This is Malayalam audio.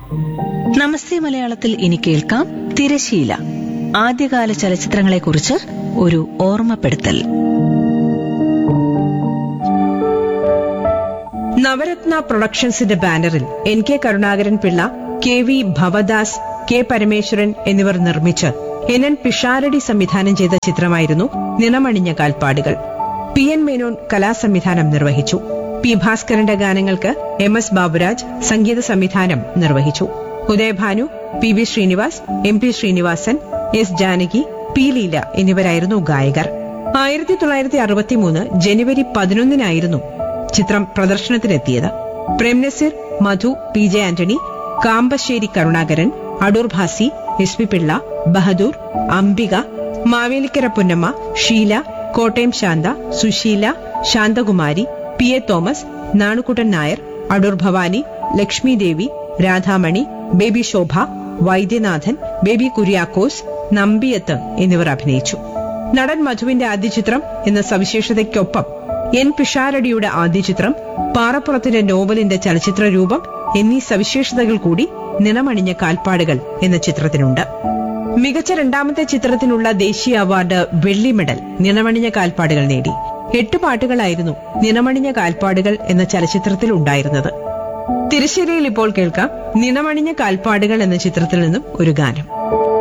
നമസ്തേ മലയാളത്തിൽ ഇനി കേൾക്കാം തിരശീല ആദ്യകാല ചലച്ചിത്രങ്ങളെക്കുറിച്ച് ഒരു ഓർമ്മപ്പെടുത്തൽ നവരത്ന പ്രൊഡക്ഷൻസിന്റെ ബാനറിൽ N K Karunakaran Pillai K V Bhavadas K Parameswaran എന്നിവർ നിർമ്മിച്ച് എൻ എൻ പിഷാരടി സംവിധാനം ചെയ്ത ചിത്രമായിരുന്നു നിണമണിഞ്ഞ കാൽപ്പാടുകൾ പി എൻ മേനോൻ കലാസംവിധാനം നിർവഹിച്ചു പി ഭാസ്കരന്റെ ഗാനങ്ങൾക്ക് എം എസ് ബാബുരാജ് സംഗീത സംവിധാനം നിർവഹിച്ചു Udayabhanu P V Srinivas M P Srinivasan S Janaki P Leela എന്നിവരായിരുന്നു ഗായകർ ആയിരത്തി തൊള്ളായിരത്തി അറുപത്തിമൂന്ന് ജനുവരി പതിനൊന്നിനായിരുന്നു ചിത്രം പ്രദർശനത്തിനെത്തിയത് Prem Nazir Madhu P J Antony Kambisseri Karunakaran Adoor Bhasi S P Pillai Bahadur Ambika Mavelikkara Ponnamma Sheela Kottayam Shantha Susheela Santhakumari P A Thomas Nanukuttan Nair Adoor Bhavani Lakshmi Devi Radhamani baby Shobha Vaidyanathan baby Kuriakose Nambiath എന്നിവർ അഭിനയിച്ചു നടൻ മധുവിന്റെ ആദ്യ ചിത്രം എന്ന സവിശേഷതയ്ക്കൊപ്പം എൻ പിഷാരടിയുടെ ആദ്യ ചിത്രം പാറപ്പുറത്തിന്റെ നോവലിന്റെ ചലച്ചിത്ര രൂപം എന്നീ സവിശേഷതകൾ കൂടി നിണമണിഞ്ഞ കാൽപ്പാടുകൾ എന്ന ചിത്രത്തിനുണ്ട് മികച്ച രണ്ടാമത്തെ ചിത്രത്തിനുള്ള ദേശീയ അവാർഡ് വെള്ളി മെഡൽ നിണമണിഞ്ഞ കാൽപ്പാടുകൾ നേടി എട്ട് പാട്ടുകളായിരുന്നു നിണമണിഞ്ഞ കാൽപ്പാടുകൾ എന്ന ചലച്ചിത്രത്തിൽ ഉണ്ടായിരുന്നത് തിരശ്ശേരിയിൽ ഇപ്പോൾ കേൾക്കാം നിണമണിഞ്ഞ കാൽപ്പാടുകൾ എന്ന ചിത്രത്തിൽ നിന്നും ഒരു ഗാനം